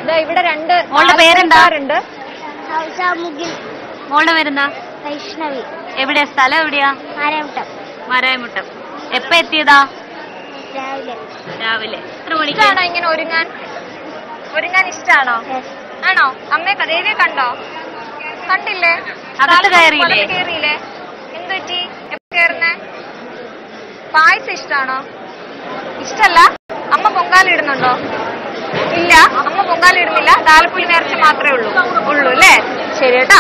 ദാ ഇവിടെ രണ്ട് മോളുടെ പേരെന്താ? ആൾക്കാരുണ്ട് ഹൗസാമുഖിൽ മോളുടെ പേരെന്താ വൈഷ്ണവി എവിടെയാ സ്ഥലം എവിടെയാ ആരവട്ടം മരായമുട്ടം എപ്പ എത്തിയതാ രാവിലെ രാവിലെ എത്ര മണിക്ക് ഇഷ്ടാണോ ഇങ്ങനെ ഒരുങ്ങാൻ ഒരുങ്ങാൻ ഇഷ്ടാണോ Yes. ആണോ അമ്മയെ ദേവിയെ കണ്ടോ കണ്ടില്ലേ അകത്ത് കയറിയില്ലേ? അകത്ത് കയറിയില്ലേ എന്ത് പറ്റി എപ്പോ കയറുന്നേ പായസം ഇഷ്ടാണോ ഇഷ്ടല്ല അമ്മ പൊങ്കാല ഇടുന്നുണ്ടോ ഇല്ല അമ്മ പൊങ്കാല ഇടുന്നില്ല താലപ്പൊലി നേർച്ച മാത്രമേ ഉള്ളൂ ഉള്ളൂ അല്ലേ ശരി കേട്ടോ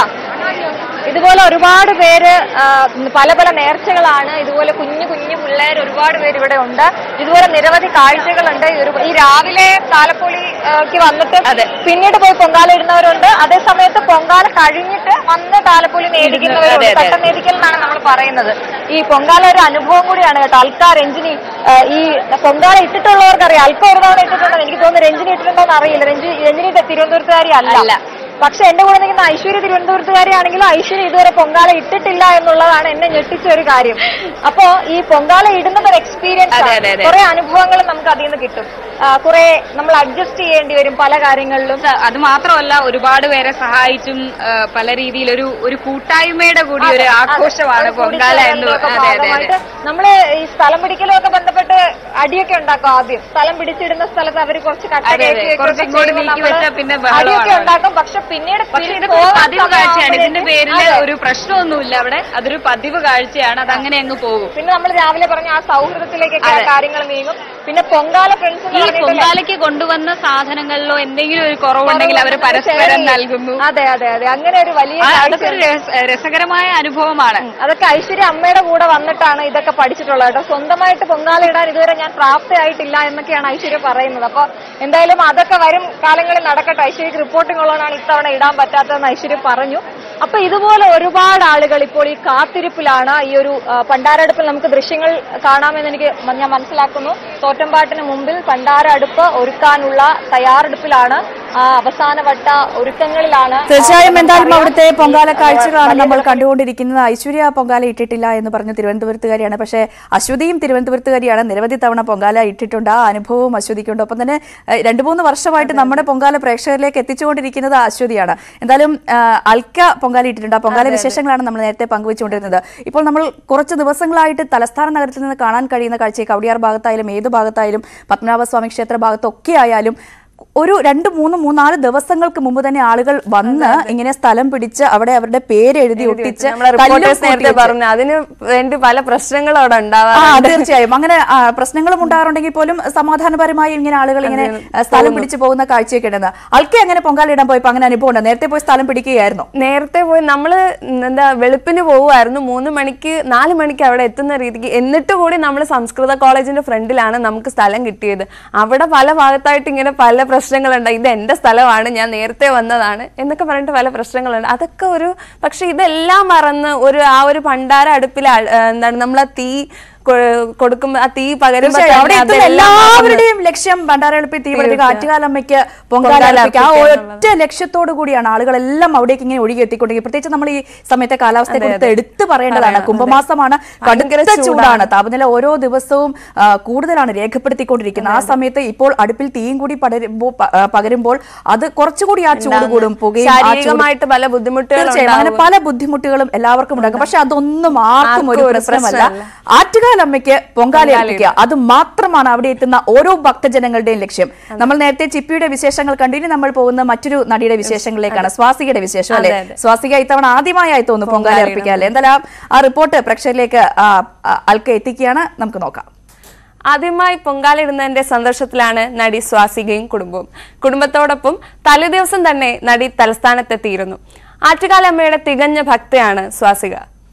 ഇതുപോലെ ഒരുപാട് പേര് ആ, പല പല നേർച്ചകളാണ് ഇതുപോലെ കുഞ്ഞു കുഞ്ഞു പിള്ളേർ ഒരുപാട് പേര് ഇവിടെ ഉണ്ട് ഇതുപോലെ നിരവധി കാഴ്ചകളുണ്ട് ഈ ഒരു- ഈ രാവിലെ താലപ്പൊലിക്ക് വന്നിട്ട് പിന്നീട് പോയി പൊങ്കാല ഇടുന്നവരുണ്ട് അതേ സമയത്ത് പൊങ്കാല കഴിഞ്ഞിട്ട് വന്ന് താലപ്പൊലി നേടിക്കുന്നവരുണ്ട് തട്ടം നേടിക്കൽ എന്നാണ് നമ്മൾ പറയുന്നത് ഈ പൊങ്കാല ഒരു അനുഭവം കൂടിയാണ് കേട്ടോ അൽക്ക രഞ്ജിനി ആ, ഈ പൊങ്കാല ഇട്ടിട്ടുള്ളവർക്കറിയാം അൽക്ക ഒരു തവണ ഇട്ടിട്ടുണ്ടോ എനിക്ക് തോന്നുന്നു രഞ്ജിനി ഇട്ടിട്ടുണ്ടോ എന്ന് അറിയില്ല രഞ്ജി രഞ്ജിനി തിരുവനന്തപുരത്തുകാരി അല്ല പക്ഷെ എന്റെ കൂടെ നിൽക്കുന്ന ഐശ്വര്യ തിരുവനന്തപുരത്തുകാരിയാണെങ്കിലും ഐശ്വര്യ ഇതുവരെ പൊങ്കാല ഇട്ടിട്ടില്ല എന്നുള്ളതാണ് എന്നെ ഞെട്ടിച്ച ഒരു കാര്യം അപ്പോ ഈ പൊങ്കാല ഇടുന്നത് ഒരു എക്സ്പീരിയൻസ് കുറെ അനുഭവങ്ങൾ നമുക്ക് അതിൽ നിന്ന് കിട്ടും ആ, കുറെ നമ്മൾ അഡ്ജസ്റ്റ് ചെയ്യേണ്ടി വരും പല കാര്യങ്ങളിലും അത് മാത്രമല്ല ഒരുപാട് പേരെ സഹായിച്ചും ആ, പല രീതിയിൽ ഒരു ഒരു കൂട്ടായ്മയുടെ കൂടി ഒരു ആഘോഷമാണ് പൊങ്കാല എന്ന് ഒക്കെ അതെ അതെ അതെ ഭാഗമായിട്ട് നമ്മള് ഈ സ്ഥലം പിടിക്കലും ഒക്കെ ബന്ധപ്പെട്ട് അടിയൊക്കെ ഉണ്ടാക്കും ആദ്യം സ്ഥലം പിടിച്ചിടുന്ന സ്ഥലത്ത് അവര് കുറച്ച് കട്ട അതെ, അതെ. കയറ്റി വെക്കുകയൊക്കെ കുറച്ച് ഇങ്ങോട്ട് ചെയ്യുമ്പോൾ നീക്കി നമ്മള് വെച്ചാൽ പിന്നെ ബഹളമാണ് അടിയൊക്കെ അവിടെ. ഉണ്ടാക്കും പക്ഷെ പിന്നീട് പക്ഷെ പിടി- ഇതൊക്കെ ഒരു പോകാൻ പതിവ് കാഴ്ചയാണ് ഇതിന്റെ സമയമാകുമ്പോഴേക്കും പേരിൽ അതെ. ഒരു പ്രശ്നമൊന്നുമില്ല അവിടെ അതൊരു പതിവ് കാഴ്ചയാണ് അത് അങ്ങനെ അങ്ങ് പോകും പിന്നെ നമ്മൾ രാവിലെ പറഞ്ഞ ആ സൗഹൃദത്തിലേക്കൊക്കെ ആ കാര്യങ്ങൾ നീങ്ങും പിന്നെ പൊങ്കാല ഫ്രണ്ട്സ് ഈ പൊങ്കാലയ്ക്ക് കൊണ്ടുവന്ന സാധനങ്ങളിലോ എന്തെങ്കിലും ഒരു കുറവുണ്ടെങ്കിൽ അവർ പരസ്പരം നൽകുന്നു അതെ അതെ അതെ അങ്ങനെ ഒരു വലിയ ആ, കാഴ്ച അതൊക്കെ ഒരു രസ- രസകരമായ അനുഭവമാണ് അതൊക്കെ ഐശ്വര്യ അമ്മയുടെ കൂടെ വന്നിട്ടാണ് ഇതൊക്കെ പഠിച്ചിട്ടുള്ളത് കേട്ടോ സ്വന്തമായിട്ട് പൊങ്കാല ഇടാൻ ഇതുവരെ ഞാൻ പ്രാപ്തയായിട്ടില്ല എന്നൊക്കെയാണ് ഐശ്വര്യ പറയുന്നത് അപ്പൊ എന്തായാലും അതൊക്കെ വരും കാലങ്ങളിൽ നടക്കട്ടെ ഐശ്വര്യക്ക് റിപ്പോർട്ടിംഗ് ഉള്ളതാണ് ഇത്തവണ ഇടാൻ പറ്റാത്തതെന്ന് ഐശ്വര്യ പറഞ്ഞു അപ്പൊ ഇതുപോലെ ഒരുപാട് ആളുകൾ ഇപ്പോൾ ഈ കാത്തിരിപ്പിലാണ് ഈ ഒരു ആ, പണ്ടാരടുപ്പിൽ നമുക്ക് ദൃശ്യങ്ങൾ കാണാമെന്ന് എനിക്ക് മ- ഞാൻ മനസ്സിലാക്കുന്നു തോറ്റമ്പാട്ടിന് മുമ്പിൽ പണ്ടാര അടുപ്പ് ഒരുക്കാനുള്ള തയ്യാറെടുപ്പിലാണ് ആ അവസാനവട്ട ഒരുക്കങ്ങളിലാണ് തീർച്ചയായും ആ, എന്തായാലും നമുക്കറിയാം. അവിടുത്തെ പൊങ്കാല ഈ, കാഴ്ചകളാണ് വലിയ നമ്മൾ കണ്ടുകൊണ്ടിരിക്കുന്നത് ഐശ്വര്യ പൊങ്കാല ഇട്ടിട്ടില്ല എന്ന് പറഞ്ഞ തിരുവനന്തപുരത്തുകാരിയാണ് പക്ഷേ അശ്വതിയും തിരുവനന്തപുരത്തുകാരിയാണ് നിരവധി തവണ പൊങ്കാല ഇട്ടിട്ടുണ്ട് ആ അനുഭവവും അശ്വതിക്കുണ്ട് ഒപ്പം തന്നെ ഏഹ്, രണ്ടു മൂന്ന് വർഷമായിട്ട് നമ്മുടെ പൊങ്കാല പ്രേക്ഷകരിലേക്ക് എത്തിച്ചുകൊണ്ടിരിക്കുന്നത് അശ്വതിയാണ് എന്തായാലും ആ, അൽക്ക പൊങ്കാല ഇട്ടിട്ടുണ്ട് ആ പൊങ്കാല വിശേഷങ്ങളാണ് നമ്മൾ നേരത്തെ പങ്കുവച്ചുകൊണ്ടിരുന്നത് ഇപ്പോൾ നമ്മൾ കുറച്ച് ദിവസങ്ങളായിട്ട് തലസ്ഥാന നഗരത്തിൽ നിന്ന് കാണാൻ കഴിയുന്ന കാഴ്ചയെ കവടിയാർ ഭാഗത്തായാലും ഏത് ഭാഗത്തായാലും പത്മനാഭസ്വാമി ക്ഷേത്ര ഭാഗത്തൊക്കെ ആയാലും ഒരു രണ്ട് മൂന്ന് മൂന്നാല് ദിവസങ്ങൾക്ക് മുമ്പ് തന്നെ ആളുകൾ വന്ന് ഇങ്ങനെ സ്ഥലം പിടിച്ച് അവിടെ അവരുടെ പേര് എഴുതി ഒട്ടിച്ച് നമ്മളെ കല്ലും റിപ്പോർട്ടേഴ്സ് കൂട്ടി നേരത്തെ വെച്ച്. പറഞ്ഞു അതിന് വേണ്ടി പല പ്രശ്നങ്ങളും അവിടെ ആ ഉണ്ടാവാറുണ്ട് തീർച്ചയായും അങ്ങനെ ആ, പ്രശ്നങ്ങളും ഉണ്ടാകാറുണ്ടെങ്കിൽ പോലും സമാധാനപരമായി ഇങ്ങനെ ആളുകൾ ഇങ്ങനെ ആ, സ്ഥലം പിടിച്ച് പോകുന്ന കാഴ്ചയൊക്കെ ഉണ്ടെന്ന് ആൾക്കെ അങ്ങനെ പൊങ്കാലിടാൻ പോയപ്പോ അങ്ങനെ അനുഭവം ഉണ്ട് നേരത്തെ പോയി സ്ഥലം പിടിക്കുകയായിരുന്നു നേരത്തെ പോയി നമ്മള് എന്താ വെളുപ്പിന് പോവുമായിരുന്നു മൂന്ന് മണിക്ക് നാല് മണിക്ക് അവിടെ എത്തുന്ന രീതിക്ക് എന്നിട്ട് കൂടി നമ്മൾ സംസ്കൃത കോളേജിന്റെ ഫ്രണ്ടിലാണ് നമുക്ക് സ്ഥലം കിട്ടിയത് അവിടെ പല ഭാഗത്തായിട്ട് ഇങ്ങനെ പല പ്രശ്നങ്ങളുണ്ട് ഇത് എന്റെ സ്ഥലമാണ് ഞാൻ നേരത്തെ വന്നതാണ് എന്നൊക്കെ പറഞ്ഞിട്ട് പല പ്രശ്നങ്ങളുണ്ട് അതൊക്കെ ഒരു പക്ഷെ ഇതെല്ലാം മറന്ന് ഒരു ആ ഒരു പണ്ടാര അടുപ്പിൽ ആ- എന്താണ് നമ്മൾ ആ തീ കൊ- കൊടുക്കുമ്പോ ആ തീ പകരുമ്പോ തീർച്ചയായും അവിടെ തന്നെ എത്തുന്ന അതെല്ലാം മറന്ന് എല്ലാവരുടെയും ലക്ഷ്യം ഭണ്ഡാരഎളുപ്പി തീവ്രത ആറ്റുകാലമ്മയ്ക്ക് പൊങ്കാല അർപ്പിക്കുക ആ ഒറ്റ ലക്ഷ്യത്തോടു കൂടിയാണ് ആളുകളെല്ലാം അവിടേക്ക് ഇങ്ങനെ ഒഴുകി എത്തിക്കൊണ്ടിരിക്കുന്നത് പ്രത്യേകിച്ച് നമ്മൾ ഈ സമയത്തെ കാലാവസ്ഥയെ കുറിച്ച് എടുത്തു പറയേണ്ടതാണ് കുംഭമാസമാണ് കടുത്ത ചൂടാണ് താപനില ഓരോ ദിവസവും ആ, കൂടുതലാണ് രേഖപ്പെടുത്തിക്കൊണ്ടിരിക്കുന്നത് ആ സമയത്ത് ഇപ്പോൾ അടുപ്പിൽ തീയും കൂടി പടരുമ്പോൾ പ- ആ, പകരുമ്പോൾ അത് കുറച്ചുകൂടി ആ ചൂട് കൂടും പുകയും ആ ചൂട് ശാരീരികമായിട്ട് പല ബുദ്ധിമുട്ടുകളും തീർച്ചയായും അങ്ങനെ പല ബുദ്ധിമുട്ടുകളും എല്ലാവർക്കും ഉണ്ടാകും പക്ഷെ അതൊന്നും ആർക്കും ഒരു ആർക്കും ഒരു പ്രശ്നമല്ല പ്രശ്നമല്ല. ആറ്റുകാലമ്മയ്ക്ക് പൊങ്കാല അർപ്പിക്കുക അത് മാത്രമാണ് അവിടെ എത്തുന്ന ഓരോ ഭക്തജനങ്ങളുടെയും ലക്ഷ്യം നമ്മൾ നേരത്തെ ചിപ്പിയുടെ വിശേഷങ്ങൾ കണ്ടു ഇനി നമ്മൾ പോകുന്ന മറ്റൊരു നടിയുടെ വിശേഷങ്ങളിലേക്കാണ് സ്വാസികയുടെ വിശേഷം അല്ലെ സ്വാസിക ഇത്തവണ ആദ്യമായായി തോന്നുന്നു പൊങ്കാല അർപ്പിക്കുക അല്ലെ എന്തായാലും ആ റിപ്പോർട്ട് പ്രേക്ഷകരിലേക്ക് ആ, ആ, അൽക്ക എത്തിക്കുകയാണ് നമുക്ക് നോക്കാം ആദ്യമായി പൊങ്കാലിടുന്നതിന്റെ സന്തോഷത്തിലാണ് നടി സ്വാസികയും കുടുംബവും കുടുംബത്തോടൊപ്പം തലേദിവസം തന്നെ നടി തലസ്ഥാനത്തെത്തിയിരുന്നു ആറ്റുകാലമ്മയുടെ തികഞ്ഞ ഭക്തയാണ് സ്വാസിക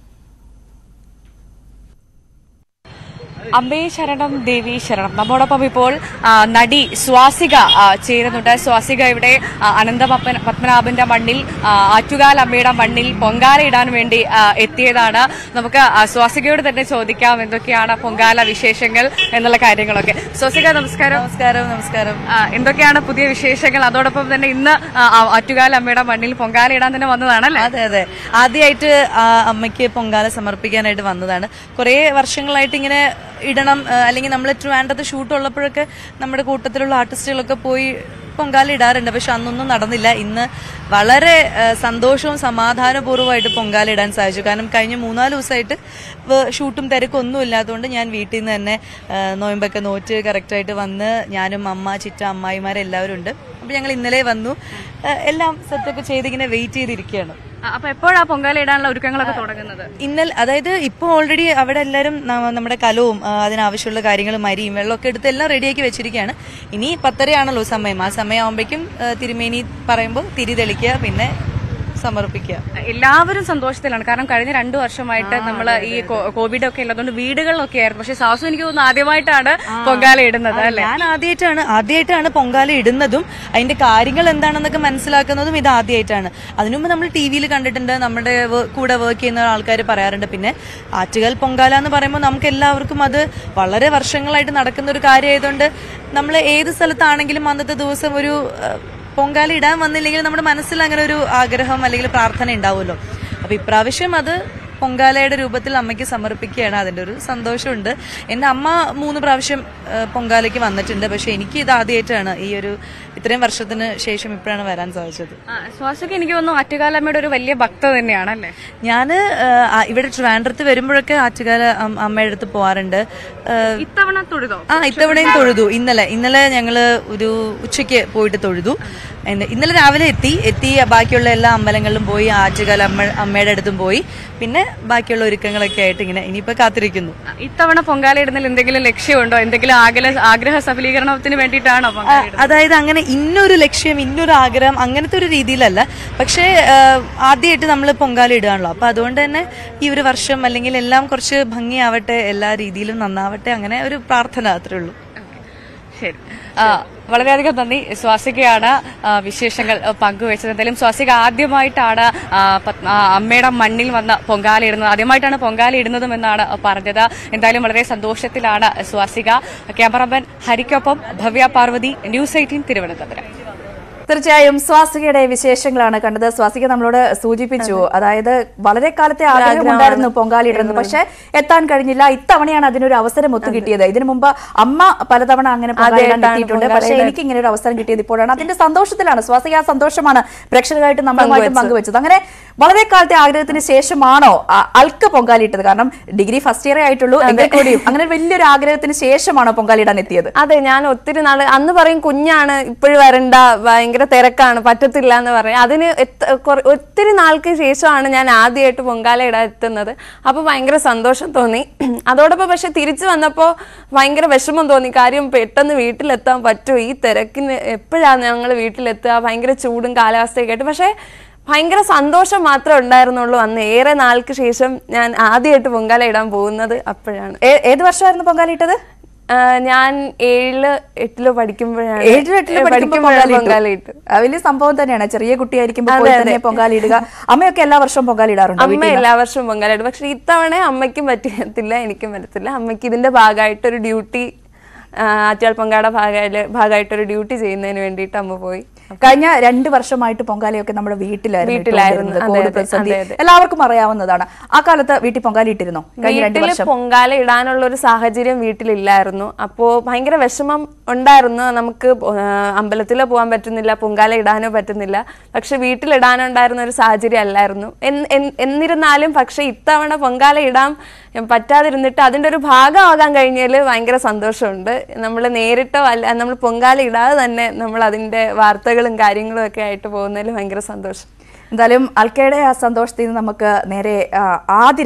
അമ്മേ ശരണം ദേവി ശരണം നമ്മോടൊപ്പം ഇപ്പോൾ ആ, നടി സ്വാസിക ആ, ചേരുന്നുണ്ട് സ്വാസിക ഇവിടെ ആ, അനന്ത പത്മ- പത്മനാഭന്റെ മണ്ണിൽ ആ, ആറ്റുകാൽ അമ്മയുടെ മണ്ണിൽ പൊങ്കാല ഇടാൻ വേണ്ടി ആ, എത്തിയതാണ് നമുക്ക് ആ, സ്വാസികയോട് തന്നെ ചോദിക്കാം എന്തൊക്കെയാണ് പൊങ്കാല വിശേഷങ്ങൾ എന്നുള്ള കാര്യങ്ങളൊക്കെ സ്വാസിക നമസ്കാരം നമസ്കാരം നമസ്കാരം ആ, എന്തൊക്കെയാണ് പുതിയ വിശേഷങ്ങൾ അതോടൊപ്പം തന്നെ ഇന്ന് ആ, ആ, ആറ്റുകാൽ അമ്മയുടെ മണ്ണിൽ പൊങ്കാല ഇടാൻ തന്നെ വന്നതാണല്ലേ അതെ അതെ ആദ്യമായിട്ട് ആ അമ്മയ്ക്ക് പൊങ്കാല സമർപ്പിക്കാനായിട്ട് വന്നതാണ് കുറേ വർഷങ്ങളായിട്ട് ഇങ്ങനെ ഇടണം ആ, അല്ലെങ്കിൽ നമ്മൾ ട്രിവാൻഡ്രത്ത് ഷൂട്ട് ഉള്ളപ്പോഴൊക്കെ നമ്മുടെ കൂട്ടത്തിലുള്ള ആർട്ടിസ്റ്റുകളൊക്കെ പോയി പൊങ്കാല ഇടാറുണ്ട് പക്ഷെ അന്നൊന്നും നടന്നില്ല ഇന്ന് വളരെ ആ, സന്തോഷവും സമാധാനപൂർവ്വമായിട്ട് പൊങ്കാല ഇടാൻ സാധിച്ചു കാരണം കഴിഞ്ഞ മൂന്നാല് ദിവസമായിട്ട് വ- ഷൂട്ടും തിരക്കും ഒന്നും ഇല്ലാത്തതുകൊണ്ട് ഞാൻ വീട്ടിൽ നിന്ന് തന്നെ ആ, നോയമ്പൊക്കെ നോറ്റ് കറക്റ്റായിട്ട് വന്ന് ഞാനും അമ്മ ചിറ്റ അമ്മായിമാരെല്ലാവരും ഉണ്ട് അപ്പോൾ ഞങ്ങൾ ഇന്നലെ വന്നു ആ, എല്ലാം സെറ്റൊക്കെ ചെയ്ത് ഇങ്ങനെ വെയിറ്റ് ചെയ്തിരിക്കുകയാണ് ആ, അപ്പൊ എപ്പോഴാ പൊങ്കാല ഇടാനുള്ള ഒരുക്കങ്ങളൊക്കെ തുടങ്ങുന്നത് ഇന്നലെ അതായത് ഇപ്പോൾ ഓൾറെഡി അവിടെ എല്ലാവരും ന- നമ്മുടെ കലവും ആ, അതിനാവശ്യമുള്ള കാര്യങ്ങളും അരിയും വെള്ളമൊക്കെ എടുത്ത് എല്ലാം റെഡിയാക്കി വെച്ചിരിക്കുകയാണ് ഇനി പത്തരയാണല്ലോ സമയം ആ സമയമാകുമ്പോഴേക്കും ആ, തിരുമേനി പറയുമ്പോൾ തിരി തെളിക്കുക പിന്നെ സമർപ്പിക്കുക എല്ലാവരും സന്തോഷത്തിലാണ് കാരണം കഴിഞ്ഞ രണ്ടു വർഷമായിട്ട് നമ്മൾ ഈ കോ- കോവിഡ് ഒക്കെ ഉള്ളതുകൊണ്ട് വീടുകളിലൊക്കെ ആയിരുന്നു പക്ഷെ സാസു എനിക്ക് തോന്നുന്നു ആദ്യമായിട്ടാണ് പൊങ്കാല ഇടുന്നത് അല്ലെ ഞാൻ ആദ്യമായിട്ടാണ് ആദ്യമായിട്ടാണ് പൊങ്കാല ഇടുന്നതും അതിന്റെ കാര്യങ്ങൾ എന്താണെന്നൊക്കെ മനസ്സിലാക്കുന്നതും ഇത് ആദ്യമായിട്ടാണ് അതിനുമുമ്പ് നമ്മൾ ടി വിയിൽ കണ്ടിട്ടുണ്ട് നമ്മുടെ വ- കൂടെ വർക്ക് ചെയ്യുന്ന ആൾക്കാർ പറയാറുണ്ട് പിന്നെ ആറ്റുകാൽ പൊങ്കാല എന്ന് പറയുമ്പോൾ നമുക്ക് എല്ലാവർക്കും അത് വളരെ വർഷങ്ങളായിട്ട് നടക്കുന്ന ഒരു കാര്യമായതുകൊണ്ട് നമ്മൾ ഏത് സ്ഥലത്താണെങ്കിലും അന്നത്തെ ദിവസം ഒരു ഏഹ്, പൊങ്കാല ഇടാൻ വന്നില്ലെങ്കിൽ നമ്മുടെ മനസ്സിൽ അങ്ങനെ ഒരു ആഗ്രഹം അല്ലെങ്കിൽ പ്രാർത്ഥന ഉണ്ടാവുമല്ലോ അപ്പൊ ഇപ്രാവശ്യം അത് പൊങ്കാലയുടെ രൂപത്തിൽ അമ്മയ്ക്ക് സമർപ്പിക്കുകയാണ് അതിന്റെ ഒരു സന്തോഷമുണ്ട് എന്റെ അമ്മ മൂന്ന് പ്രാവശ്യം ആ, പൊങ്കാലയ്ക്ക് വന്നിട്ടുണ്ട് പക്ഷെ എനിക്ക് ഇത് ആദ്യമായിട്ടാണ് ഈ ഒരു ഇത്രയും വർഷത്തിന് ശേഷം ഇപ്പോഴാണ് വരാൻ സാധിച്ചത് ശ്വാസക്ക് എനിക്ക് തോന്നുന്നു ആറ്റുകാലമ്മയുടെ ഒരു വലിയ ഭക്ത തന്നെയാണ് അല്ലേ ഞാൻ ഇവിടെ ട്രിവാൻഡ്രത്ത് വരുമ്പോഴൊക്കെ ആറ്റുകാല അം- അമ്മയുടെ അടുത്ത് പോവാറുണ്ട് ആ, ഇത്തവണ തൊഴുതോ ആ ഇത്തവണയും തൊഴുതു ഇന്നലെ ഇന്നലെ ഞങ്ങള് ഒരു ഉച്ചയ്ക്ക് പോയിട്ട് തൊഴുതു എന്ന് ഇന്നലെ രാവിലെ എത്തി എത്തി ബാക്കിയുള്ള എല്ലാ അമ്പലങ്ങളിലും പോയി ആറ്റുകാല അമ്മ അമ്മയുടെ അടുത്തും പോയി പിന്നെ ബാക്കിയുള്ള ഒരുക്കങ്ങളൊക്കെ ആയിട്ട് ഇങ്ങനെ ഇനിയിപ്പോ കാത്തിരിക്കുന്നു ഇത്തവണ പൊങ്കാല ഇടുന്നതിൽ എന്തെങ്കിലും ലക്ഷ്യമുണ്ടോ എന്തെങ്കിലും ആഗ്രഹ ആഗ്രഹ സഫലീകരണത്തിന് വേണ്ടിയിട്ടാണോ ആ, പൊങ്കാല ഇടുന്നത്? അതായത് അങ്ങനെ ഇന്നൊരു ലക്ഷ്യം ഇന്നൊരു ആഗ്രഹം അങ്ങനത്തെ ഒരു രീതിയിലല്ല പക്ഷേ ആദ്യമായിട്ട് നമ്മൾ പൊങ്കാല ഇടുകയാണല്ലോ അപ്പൊ അതുകൊണ്ട് തന്നെ ഈ ഒരു വർഷം അല്ലെങ്കിൽ എല്ലാം കുറച്ച് ഭംഗിയാവട്ടെ എല്ലാ രീതിയിലും നന്നാവട്ടെ അങ്ങനെ ഒരു പ്രാർത്ഥന അത്രേ ഉള്ളൂ ശരി ആ, വളരെയധികം നന്ദി സ്വാസികയാണ് ആ, വിശേഷങ്ങൾ ആ, പങ്കുവെച്ചത് എന്തായാലും സ്വാസിക ആദ്യമായിട്ടാണ് ആ, പത്മ- ആ, അമ്മയുടെ മണ്ണിൽ വന്ന് പൊങ്കാല ഇടുന്നത് ആദ്യമായിട്ടാണ് പൊങ്കാല ഇടുന്നതും എന്നാണ് പറഞ്ഞത് എന്തായാലും വളരെ സന്തോഷത്തിലാണ് സ്വാസിക ക്യാമറമാൻ ഹരിക്കൊപ്പം ഭവ്യ പാർവതി ന്യൂസ് എയ്റ്റീൻ തിരുവനന്തപുരം തീർച്ചയായും സ്വാസികയുടെ വിശേഷങ്ങളാണ് കണ്ടത് സ്വാസിക നമ്മളോട് സൂചിപ്പിച്ചു അതായത് വളരെ കാലത്തെ ആഗ്രഹമുണ്ടായിരുന്നു പൊങ്കാലിടുന്നത് പക്ഷെ എത്താൻ കഴിഞ്ഞില്ല ഇത്തവണയാണ് അതിനൊരു അവസരം ഒത്തു കിട്ടിയത് ഇതിനു മുമ്പ് അമ്മ പലതവണ അങ്ങനെ പൊങ്കാലിടാൻ ആദ്യമായിട്ടാണ് എത്തിയിട്ടുണ്ട് പക്ഷെ എനിക്ക് ഇങ്ങനെ ഒരു അവസരം കിട്ടിയത് ഇപ്പോഴാണ് അതിന്റെ സന്തോഷത്തിലാണ് സ്വാസിക ആ സന്തോഷമാണ് പ്രേക്ഷകരായിട്ട് നമ്മളുമായിട്ട് പങ്കുവെച്ചത് അങ്ങനെ വളരെ കാലത്തെ ആഗ്രഹത്തിന് ശേഷമാണോ ആ അൽക്ക പൊങ്കാലിട്ടത് കാരണം ഡിഗ്രി ഫസ്റ്റ് ഇയർ ആയിട്ടുള്ളൂ എങ്കിൽ കൂടിയും അങ്ങനെ വലിയൊരു ആഗ്രഹത്തിന് ശേഷമാണോ പൊങ്കാലിടാൻ എത്തിയത് അതെ ഞാൻ ഒത്തിരി നാള് അന്ന് പറയും കുഞ്ഞാണ് ഇപ്പോഴും വരണ്ട ഭയങ്കര തിരക്കാണ് പറ്റത്തില്ല എന്ന് പറയും അതിന് എത്ത- കുറ- ഒത്തിരി നാൾക്ക് ശേഷമാണ് ഞാൻ ആദ്യമായിട്ട് പൊങ്കാല ഇടാൻ എത്തുന്നത് അപ്പൊ ഭയങ്കര സന്തോഷം തോന്നി അതോടൊപ്പം പക്ഷെ തിരിച്ചു വന്നപ്പോൾ ഭയങ്കര വിഷമം തോന്നി കാര്യം പെട്ടെന്ന് വീട്ടിലെത്താൻ പറ്റുമോ ഈ തിരക്കിന് എപ്പോഴാണ് ഞങ്ങൾ വീട്ടിലെത്തുക ഭയങ്കര ചൂടും കാലാവസ്ഥയൊക്കെ ആയിട്ട് പക്ഷേ ഭയങ്കര സന്തോഷം മാത്രമേ ഉണ്ടായിരുന്നുള്ളൂ അന്ന് ഏറെ നാൾക്ക് ശേഷം ഞാൻ ആദ്യമായിട്ട് പൊങ്കാല ഇടാൻ പോകുന്നത് അപ്പോഴാണ് ഏ- ഏത് വർഷമായിരുന്നു പൊങ്കാലിട്ടത് ആ, ഞാൻ ഏഴില് എട്ടിലോ പഠിക്കുമ്പോഴാണ് ഏഴിലും എട്ടിലും ഏ, പഠിക്കുമ്പോൾ പഠിക്കുമ്പോഴാണ് പൊങ്കാലയിട്ടു ആ, വലിയ സംഭവം തന്നെയാണ് ചെറിയ കുട്ടിയായിരിക്കുമ്പോൾ അതെ, പോയി അതെ. തന്നെ പൊങ്കാലിടുക അമ്മയൊക്കെ എല്ലാ വർഷവും പൊങ്കാലിടാറുണ്ട് അമ്മ എല്ലാ വർഷവും പൊങ്കാലയിടും പക്ഷെ ഇത്തവണ അമ്മയ്ക്കും പറ്റത്തില്ല എനിക്കും പറ്റത്തില്ല അമ്മയ്ക്ക് ഇതിന്റെ ഭാഗമായിട്ട് ഒരു ഡ്യൂട്ടി ആറ്റാൾ പൊങ്കാട ഭാഗമായിട്ട് ഭാഗമായിട്ടൊരു ഡ്യൂട്ടി ചെയ്യുന്നതിന് വേണ്ടിയിട്ട് അമ്മ പോയി കഴിഞ്ഞ രണ്ട് വർഷമായിട്ട് പൊങ്കാലയൊക്കെ നമ്മുടെ വീട്ടിലായിരുന്നു വീട്ടിലായിരുന്നു. ഇട്ടുകൊണ്ടിരുന്നത്. അതെ, കോവിഡ് അതെ, പ്രതിസന്ധി അതെ, അതെ. എല്ലാവർക്കും അറിയാവുന്നതാണ് ആ കാലത്ത് വീട്ടിൽ പൊങ്കാലിട്ടിരുന്നോ കഴിഞ്ഞ രണ്ട് വീട്ടില് വർഷം പൊങ്കാല ഇടാനുള്ള ഒരു സാഹചര്യം വീട്ടിലില്ലായിരുന്നു അപ്പോ ഭയങ്കര വിഷമം ഉണ്ടായിരുന്നു നമുക്ക് അമ്പലത്തിൽ പോകാൻ പറ്റുന്നില്ല പൊങ്കാല ഇടാനോ പറ്റുന്നില്ല പക്ഷെ വീട്ടിലിടാനുണ്ടായിരുന്ന ഒരു സാഹചര്യം അല്ലായിരുന്നു എന്ന്- എന്ന്- എന്നിരുന്നാലും പക്ഷെ ഇത്തവണ പൊങ്കാല ഇടാൻ പറ്റാതിരുന്നിട്ട് അതിന്റെ ഒരു ഭാഗമാകാൻ കഴിഞ്ഞതിൽ ഭയങ്കര സന്തോഷമുണ്ട് നമ്മൾ നേരിട്ടോ അല്ല നമ്മൾ പൊങ്കാല ഇടാതെ തന്നെ നമ്മൾ അതിന്റെ വാർത്തകളും കാര്യങ്ങളും ഒക്കെ ആയിട്ട് പോകുന്നതിൽ ഭയങ്കര സന്തോഷം എന്തായാലും അൽക്കയുടെ ആ സന്തോഷത്തിൽ നിന്ന് നമുക്ക് നേരെ ആ, ആതിര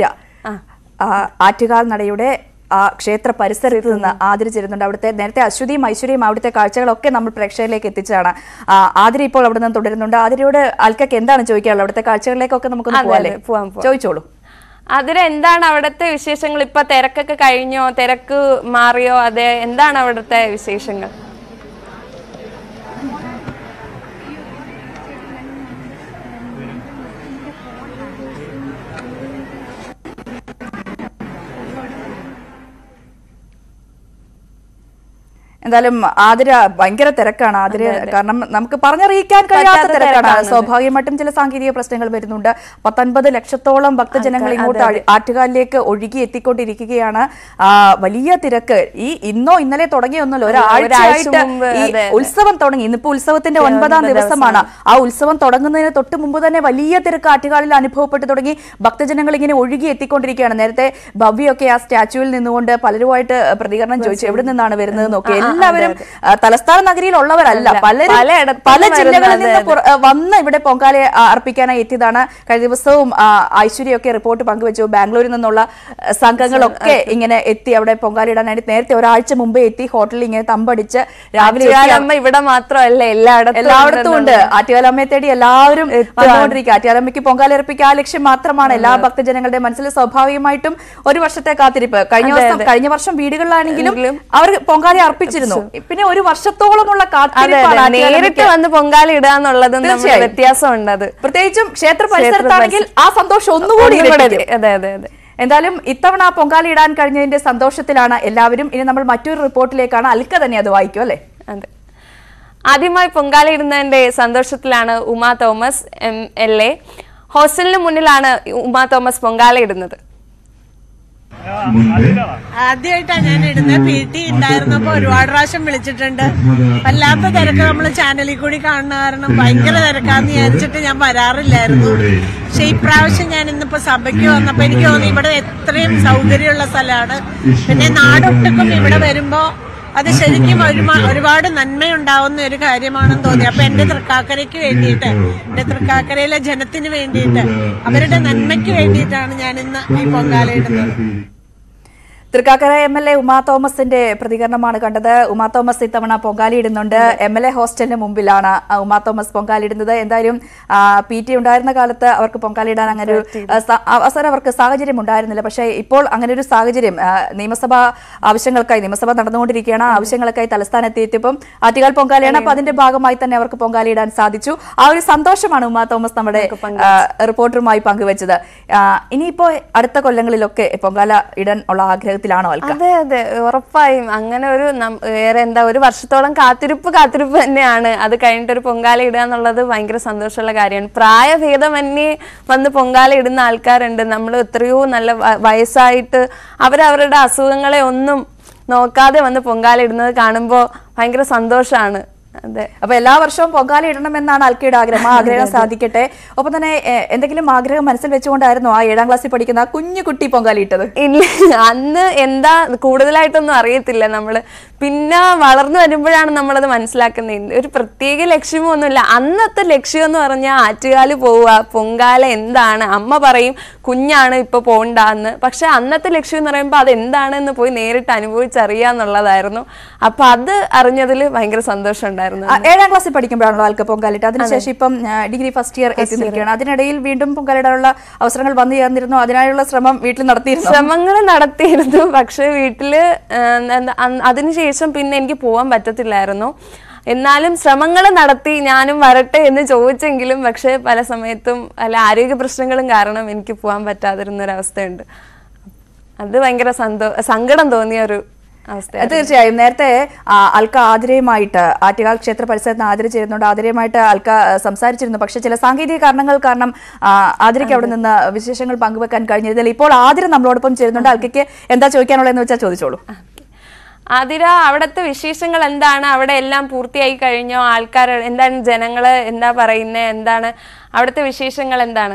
ആ, ആറ്റുകാൽ നടയുടെ ആ ക്ഷേത്ര പരിസരത്ത് നിന്ന് ആദരിച്ചിരുന്നുണ്ട് അവിടുത്തെ നേരത്തെ അശ്വതിയും ഐശ്വര്യയും അവിടുത്തെ കാഴ്ചകളൊക്കെ നമ്മൾ പ്രേക്ഷകരിലേക്ക് എത്തിച്ചതാണ് ആ, ആതിര ഇപ്പോൾ അവിടെ നിന്ന് തുടരുന്നുണ്ട് ആതിരയോട് അൽക്കയ്ക്ക് എന്താണ് ചോദിക്കാനുള്ളത് അവിടുത്തെ കാഴ്ചകളിലേക്കൊക്കെ നമുക്കൊന്ന് അതെ, പോവാല്ലേ അതെ, പോവാം, പോവാം. ചോദിച്ചോളൂ അതിന് എന്താണ് അവിടുത്തെ വിശേഷങ്ങൾ ഇപ്പൊ തിരക്കൊക്കെ കഴിഞ്ഞോ തിരക്ക് മാറിയോ അതെ എന്താണ് അവിടുത്തെ വിശേഷങ്ങൾ എന്തായാലും ആതിര ഭയങ്കര തിരക്കാണ് ആതിര കാരണം നമുക്ക് പറഞ്ഞറിയിക്കാൻ കഴിയാത്ത പറ്റാത്ത തിരക്കാണ് തിരക്കാണത്. സ്വാഭാവികമായിട്ടും ചില സാങ്കേതിക പ്രശ്നങ്ങൾ വരുന്നുണ്ട് പത്തൊൻപത് ലക്ഷത്തോളം ഭക്തജനങ്ങൾ ഇങ്ങോട്ട് അഴി- ആറ്റുകാലിലേക്ക് ഒഴുകി എത്തിക്കൊണ്ടിരിക്കുകയാണ് ആ, വലിയ തിരക്ക് ഈ ഇന്നോ ഇന്നലെ തുടങ്ങിയൊന്നുമല്ല ഒരാഴ്ചയായിട്ട് മുമ്പ്, ഈ അതെ, അതെ. ഉത്സവം തുടങ്ങി ഇന്നിപ്പോ ഉത്സവത്തിന്റെ ഒൻപതാം ദിവസമാണ് ആ ഉത്സവം തുടങ്ങുന്നതിന് തൊട്ട് മുമ്പ് തന്നെ വലിയ തിരക്ക് ആറ്റുകാലിൽ അനുഭവപ്പെട്ടു തുടങ്ങി ഭക്തജനങ്ങൾ ഇങ്ങനെ ഒഴുകി എത്തിക്കൊണ്ടിരിക്കുകയാണ് നേരത്തെ ഭവ്യൊക്കെ ആ സ്റ്റാച്യുവിൽ നിന്നുകൊണ്ട് പലരുമായിട്ട് പ്രതികരണം ചോദിച്ചു എവിടെ നിന്നാണ് വരുന്നത് നോക്കി എല്ലാവരും ആ, തലസ്ഥാന നഗരിയിലുള്ളവരല്ല പലരും പലയിടത്തും പല വരുന്ന, ജില്ലകളിൽ അതെ, നിന്ന് അതെ. പുറ- ആ, വന്ന് ഇവിടെ പൊങ്കാല ആ, അർപ്പിക്കാനായി എത്തിയതാണ് കഴിഞ്ഞ ദിവസവും ആ, ഐശ്വര്യയൊക്കെ റിപ്പോർട്ട് പങ്കുവച്ചു ബാംഗ്ലൂരിൽ നിന്നുള്ള ആ, സംഘങ്ങളൊക്കെ ഇങ്ങനെ എത്തി അവിടെ പൊങ്കാല ഇടാനായിട്ട് നേരത്തെ ഒരാഴ്ച മുമ്പേ എത്തി ഹോട്ടലിൽ ഇങ്ങനെ തമ്പടിച്ച് രാവിലെ എത്തി ആറ്റുകാലമ്മ ഇവിടെ മാത്രമല്ല എല്ലായിടത്തും എല്ലായിടത്തും ഉണ്ട് ഉണ്ടെന്നുള്ളത്. ആറ്റുകാലമ്മയെ തേടി എല്ലാവരും എത്തുവാണ്. വന്നുകൊണ്ടിരിക്കുക ആറ്റുകാലമ്മയ്ക്ക് പൊങ്കാല അർപ്പിക്കുക ആ ലക്ഷ്യം മാത്രമാണ് എല്ലാ ഭക്തജനങ്ങളുടെ മനസ്സിൽ സ്വാഭാവികമായിട്ടും ഒരു വർഷത്തെ കാത്തിരിപ്പ് കഴിഞ്ഞ അതെ, വർഷം അതെ. കഴിഞ്ഞ വർഷം വീടുകളിലാണെങ്കിലും എങ്കിലും അവർ പൊങ്കാല അർപ്പിച്ചിരുന്നു പിന്നെ ഒരു വർഷത്തോളമുള്ള അതെ കാത്തിരിപ്പാണ് അതെ നേരിട്ട് ആറ്റുകാലമ്മയ്ക്ക്. വന്ന് പൊങ്കാല ഇടാന്നുള്ളതും നമ്മുടെ തീർച്ചയായും. വ്യത്യാസമുണ്ട് അത് പ്രത്യേകിച്ചും ക്ഷേത്ര പരിസരത്താണെങ്കിൽ ആ സന്തോഷം ഒന്നുകൂടി ഒന്നും കൂടെ ഇരട്ടിക്കും. അതെ അതെ അതെ എന്തായാലും ഇത്തവണ ആ പൊങ്കാല ഇടാൻ കഴിഞ്ഞതിന്റെ സന്തോഷത്തിലാണ് എല്ലാവരും ഇനി നമ്മൾ മറ്റൊരു റിപ്പോർട്ടിലേക്കാണ് അൽക്ക തന്നെ അത് വായിക്കും അല്ലേ അതെ ആദ്യമായി പൊങ്കാല ഇടുന്നതിന്റെ സന്തോഷത്തിലാണ് Uma Thomas M L A ഹോസ്റ്റലിന് മുന്നിലാണ് ഉമാ തോമസ് പൊങ്കാല ഇടുന്നത് ആദ്യമായിട്ടാണ് ഞാൻ ഇടുന്നത് പി ടി ഉണ്ടായിരുന്നപ്പോ ഒരുപാട് പ്രാവശ്യം വിളിച്ചിട്ടുണ്ട് വല്ലാത്ത തിരക്ക് നമ്മൾ ചാനലിൽ കൂടി കാണുന്ന കാരണം ഭയങ്കര തിരക്കാന്ന് വിചാരിച്ചിട്ട് ഞാൻ വരാറില്ലായിരുന്നു പക്ഷെ ഇപ്രാവശ്യം ഞാൻ ഇന്നിപ്പോ സഭയ്ക്ക് വന്നപ്പോ എനിക്ക് തോന്നി ഇവിടെ എത്രയും സൗകര്യമുള്ള സ്ഥലമാണ് പിന്നെ നാടൊട്ടുക്കും ഇവിടെ വരുമ്പോ അത് ശരിക്കും ഒരുമാ- ഒരുപാട് നന്മയുണ്ടാവുന്ന ഒരു കാര്യമാണെന്ന് തോന്നി അപ്പൊ എന്റെ തൃക്കാക്കരയ്ക്ക് വേണ്ടിയിട്ട് എന്റെ തൃക്കാക്കരയിലെ ജനത്തിന് വേണ്ടിയിട്ട് അവരുടെ നന്മയ്ക്ക് വേണ്ടിയിട്ടാണ് ഞാൻ ഇന്ന് ഈ പൊങ്കാല ഇടുന്നത് Thrikkakara M L A Uma തോമസിന്റെ പ്രതികരണമാണ് കണ്ടത് ഉമാ തോമസ് ഇത്തവണ പൊങ്കാലിടുന്നുണ്ട് എം എൽ എ ഹോസ്റ്റലിന് മുമ്പിലാണ് ആ ഉമാ തോമസ് പൊങ്കാലിടുന്നത് എന്തായാലും പി ടി ഉണ്ടായിരുന്ന കാലത്ത് അവർക്ക് പൊങ്കാലിടാൻ അങ്ങനെ ഒരു ആ, സ- അവസരം അവർക്ക് സാഹചര്യം ഉണ്ടായിരുന്നില്ല പക്ഷേ ഇപ്പോൾ അങ്ങനെ ഒരു സാഹചര്യം ആ, നിയമസഭാ ആവശ്യങ്ങൾക്കായി നിയമസഭ നടന്നുകൊണ്ടിരിക്കുകയാണ് ആ ആവശ്യങ്ങൾക്കായി തലസ്ഥാനത്ത് എത്തിയപ്പം ആറ്റുകാൽ പൊങ്കാലയാണ് അപ്പൊ അതിന്റെ ഭാഗമായി തന്നെ അവർക്ക് പൊങ്കാലിടാൻ സാധിച്ചു ആ ഒരു സന്തോഷമാണ് ഉമാ തോമസ് നമ്മുടെ ആ, റിപ്പോർട്ടറുമായി പങ്കുവച്ചത് ആ, ഇനിയിപ്പോ അടുത്ത കൊല്ലങ്ങളിലൊക്കെ പൊങ്കാല ഇടാൻ ഉള്ള ആഗ്രഹത്തിലാണോ അൽക്ക അതെ അതെ ഉറപ്പായും അങ്ങനെ ഒരു നം- വേറെ എന്താ ഒരു വർഷത്തോളം കാത്തിരിപ്പ് കാത്തിരിപ്പ് തന്നെയാണ് അത് കഴിഞ്ഞിട്ട് ഒരു പൊങ്കാല ഇടുക എന്നുള്ളത് ഭയങ്കര സന്തോഷമുള്ള കാര്യമാണ് പ്രായഭേദമന്യേ വന്ന് പൊങ്കാല ഇടുന്ന ആൾക്കാരുണ്ട് നമ്മൾ എത്രയോ നല്ല വ- വയസ്സായിട്ട് അവരവരുടെ അസുഖങ്ങളെ ഒന്നും നോക്കാതെ വന്ന് പൊങ്കാല ഇടുന്നത് കാണുമ്പോൾ ഭയങ്കര സന്തോഷമാണ് അതെ അപ്പൊ എല്ലാ വർഷവും പൊങ്കാല ഇടണമെന്നാണ് അൽക്കയുടെ ആഗ്രഹം ആ ആഗ്രഹം സാധിക്കട്ടെ ഒപ്പം തന്നെ എ, എന്തെങ്കിലും ആഗ്രഹം മനസ്സിൽ വെച്ചുകൊണ്ടായിരുന്നു ആ ഏഴാം ക്ലാസ്സിൽ പഠിക്കുന്ന ആ കുഞ്ഞു കുട്ടി പൊങ്കാല ഇട്ടത് ഇല്ല അന്ന് എന്താ കൂടുതലായിട്ടൊന്നും അറിയത്തില്ല നമ്മള് പിന്നെ വളർന്നു വരുമ്പോഴാണ് നമ്മളത് മനസ്സിലാക്കുന്നത് ഒരു പ്രത്യേക ലക്ഷ്യമൊന്നുമില്ല അന്നത്തെ ലക്ഷ്യം എന്ന് പറഞ്ഞാൽ ആറ്റുകാല് പോവുക പൊങ്കാല എന്താണ് അമ്മ പറയും കുഞ്ഞാണ് ഇപ്പൊ പോണ്ടാന്ന് പക്ഷെ അന്നത്തെ ലക്ഷ്യം എന്ന് പറയുമ്പോൾ അത് എന്താണെന്ന് പോയി നേരിട്ട് അനുഭവിച്ചറിയാന്നുള്ളതായിരുന്നു അപ്പൊ അത് അറിഞ്ഞതിൽ ഭയങ്കര സന്തോഷം ഉണ്ടായിരുന്നു ആ, ഏഴാം ക്ലാസ്സിൽ പഠിക്കുമ്പോഴാണല്ലോ ആൾക്ക് പൊങ്കാലിട്ട് അതിനുശേഷം ഇപ്പം ആ, ഡിഗ്രി ഫസ്റ്റ് ഇയർ എത്തി നിൽക്കുകയാണ് അതിനിടയിൽ വീണ്ടും പൊങ്കാലിടാനുള്ള അവസരങ്ങൾ വന്നു ചേർന്നിരുന്നു അതിനായുള്ള ശ്രമം വീട്ടിൽ നടത്തിയിരുന്നു ശ്രമങ്ങൾ നടത്തിയിരുന്നു പക്ഷെ വീട്ടില് ആ, എന്താ, അന്ന് അതിനുശേഷം പിന്നെ എനിക്ക് പോകാൻ പറ്റത്തില്ലായിരുന്നു എന്നാലും ശ്രമങ്ങൾ നടത്തി ഞാനും വരട്ടെ എന്ന് ചോദിച്ചെങ്കിലും പക്ഷെ പല സമയത്തും അല്ല ആരോഗ്യ പ്രശ്നങ്ങളും കാരണം എനിക്ക് പോകാൻ പറ്റാതിരുന്ന ഒരു അവസ്ഥയുണ്ട് അത് ഭയങ്കര സന്തോ സങ്കടം തോന്നിയ ഒരു അവസ്ഥ തീർച്ചയായും നേരത്തെ ആ, അൽക്ക ആതിരയുമായിട്ട് ആറ്റുകാൽ ക്ഷേത്ര പരിസരത്ത് ആതിര ചേരുന്നുണ്ട് ആതിരയുമായിട്ട് അൽക്ക ആ, സംസാരിച്ചിരുന്നു പക്ഷേ ചില സാങ്കേതിക കാരണങ്ങൾ കാരണം ആ, ആതിരയ്ക്ക് അവിടെ നിന്ന് വിശേഷങ്ങൾ പങ്കുവെക്കാൻ കഴിഞ്ഞിരുന്നില്ല ഇപ്പോൾ ആതിര നമ്മളോടൊപ്പം ചേരുന്നുണ്ട് അൽക്കയ്ക്ക് എന്താ ചോദിക്കാനുള്ളതെന്ന് വെച്ചാൽ ചോദിച്ചോളൂ ആതിര അവിടുത്തെ വിശേഷങ്ങൾ എന്താണ് അവിടെ എല്ലാം പൂർത്തിയായി കഴിഞ്ഞോ ആൾക്കാർ എന്താണ് ജനങ്ങള് എന്താ പറയുന്നത് എന്താണ് അവിടുത്തെ വിശേഷങ്ങൾ എന്താണ്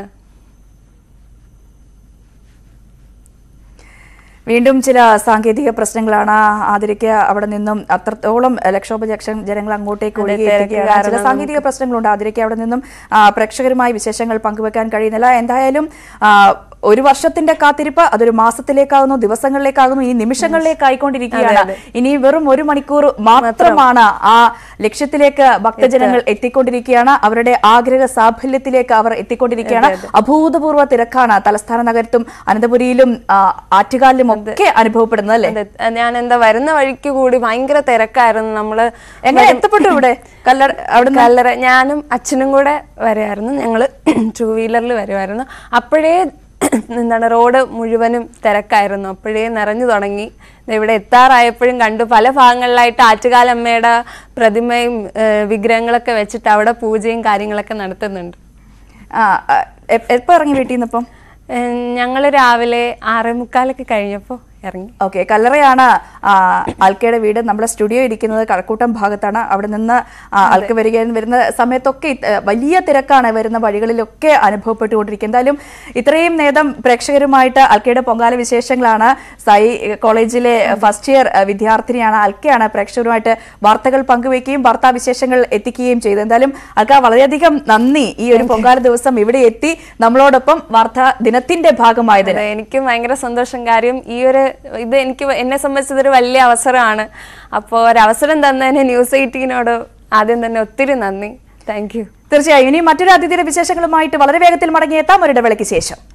വീണ്ടും ചില സാങ്കേതിക പ്രശ്നങ്ങളാണ് ആതിരയ്ക്ക് അവിടെ നിന്നും അത്രത്തോളം ലക്ഷോപലക്ഷം ജനങ്ങൾ അങ്ങോട്ടേക്ക് അതെ, ഒഴുകി തിരക്ക് എത്തുകയാണ് ചില കാരണം സാങ്കേതിക പ്രശ്നങ്ങളുണ്ട് ആതിരയ്ക്ക് അവിടെ നിന്നും ആ, പ്രേക്ഷകരുമായി വിശേഷങ്ങൾ പങ്കുവെക്കാൻ കഴിയുന്നില്ല എന്തായാലും ആ, ഒരു വർഷത്തിന്റെ കാത്തിരിപ്പ് അതൊരു മാസത്തിലേക്കാകുന്നു ദിവസങ്ങളിലേക്കാകുന്നു ഈ നിമിഷങ്ങളിലേക്കായിക്കൊണ്ടിരിക്കുകയാണ് ഇനി വെറും ഒരു മണിക്കൂർ മാത്രമാണ് ആ ലക്ഷ്യത്തിലേക്ക് ഭക്തജനങ്ങൾ എത്തിക്കൊണ്ടിരിക്കുകയാണ് അവരുടെ ആഗ്രഹ സാഫല്യത്തിലേക്ക് അവർ എത്തിക്കൊണ്ടിരിക്കുകയാണ് അഭൂതപൂർവ്വ തിരക്കാണ് തലസ്ഥാന നഗരത്തും അനന്തപുരിയിലും ആ, ആറ്റുകാലിലും ഒക്കെ അനുഭവപ്പെടുന്നത് അല്ലേ അതെ, ഞാൻ എന്താ വരുന്ന വഴിക്ക് കൂടി ഭയങ്കര തിരക്കായിരുന്നു നമ്മള് എങ്ങനെ എത്തപ്പെട്ടു ഇവിടെ കല്ലട അവിടുന്ന് കല്ലറ ഞാനും അച്ഛനും കൂടെ വരുമായിരുന്നു ഞങ്ങള് ടൂ വീലറിൽ വരുമായിരുന്നു അപ്പോഴേ എന്താണ് റോഡ് മുഴുവനും തിരക്കായിരുന്നു അപ്പോഴേ നിറഞ്ഞു തുടങ്ങി ദേ ഇവിടെ എത്താറായപ്പോഴും കണ്ടു പല ഭാഗങ്ങളിലായിട്ട് ആറ്റുകാലമ്മയുടെ പ്രതിമയും ഏഹ്, വിഗ്രഹങ്ങളൊക്കെ വെച്ചിട്ട് അവിടെ പൂജയും കാര്യങ്ങളൊക്കെ നടത്തുന്നുണ്ട് ആ എപ്പോ ഇറങ്ങി വീട്ടിൽ നിന്ന് ഇപ്പം ഞങ്ങൾ രാവിലെ ആറേ മുക്കാലൊക്കെ കഴിഞ്ഞപ്പോൾ ഇറങ്ങി ഓക്കെ കല്ലറയാണ് ആ, ആൽക്കയുടെ വീട് നമ്മുടെ സ്റ്റുഡിയോ ഇരിക്കുന്നത് കഴക്കൂട്ടം ഭാഗത്താണ് അവിടെ നിന്ന് ആ, ആൾക്ക് വരിക വരുന്ന സമയത്തൊക്കെ ഇത്, വലിയ തിരക്കാണ് വരുന്ന വഴികളിലൊക്കെ അനുഭവപ്പെട്ടുകൊണ്ടിരിക്കുന്നത് എന്തായാലും ഇത്രയും നേരം പ്രേക്ഷകരുമായിട്ട് ആൽക്കയുടെ പൊങ്കാല വിശേഷങ്ങളാണ് സായി കോളേജിലെ ഫസ്റ്റ് ഇയർ വിദ്യാർത്ഥിനിയാണ് ആൽക്കയാണ് പ്രേക്ഷകരുമായിട്ട് വാർത്തകൾ പങ്കുവയ്ക്കുകയും വാർത്താ വിശേഷങ്ങൾ എത്തിക്കുകയും ചെയ്തു എന്തായാലും ആൽക്ക വളരെയധികം നന്ദി ഈ ഒരു പൊങ്കാല ദിവസം ഇവിടെ എത്തി നമ്മളോടൊപ്പം വാർത്താ ദിനത്തിന്റെ ഭാഗമായതിന് അതെ എനിക്കും ഭയങ്കര സന്തോഷം കാര്യം ഈ ഒരു ഇത് എനിക്ക് എന്നെ സംബന്ധിച്ചത് ഒരു വലിയ അവസരമാണ് അപ്പോൾ ഒരു അവസരം തന്നതിന് ന്യൂസ് എയ്റ്റീനോട് ആദ്യം തന്നെ ഒത്തിരി നന്ദി താങ്ക് യു തീർച്ചയായും ഇനി മറ്റൊരു അതിഥിയുടെ വിശേഷങ്ങളുമായിട്ട് വളരെ വേഗത്തിൽ മടങ്ങിയെത്താം ഒരു ഇടവേളയ്ക്ക് ശേഷം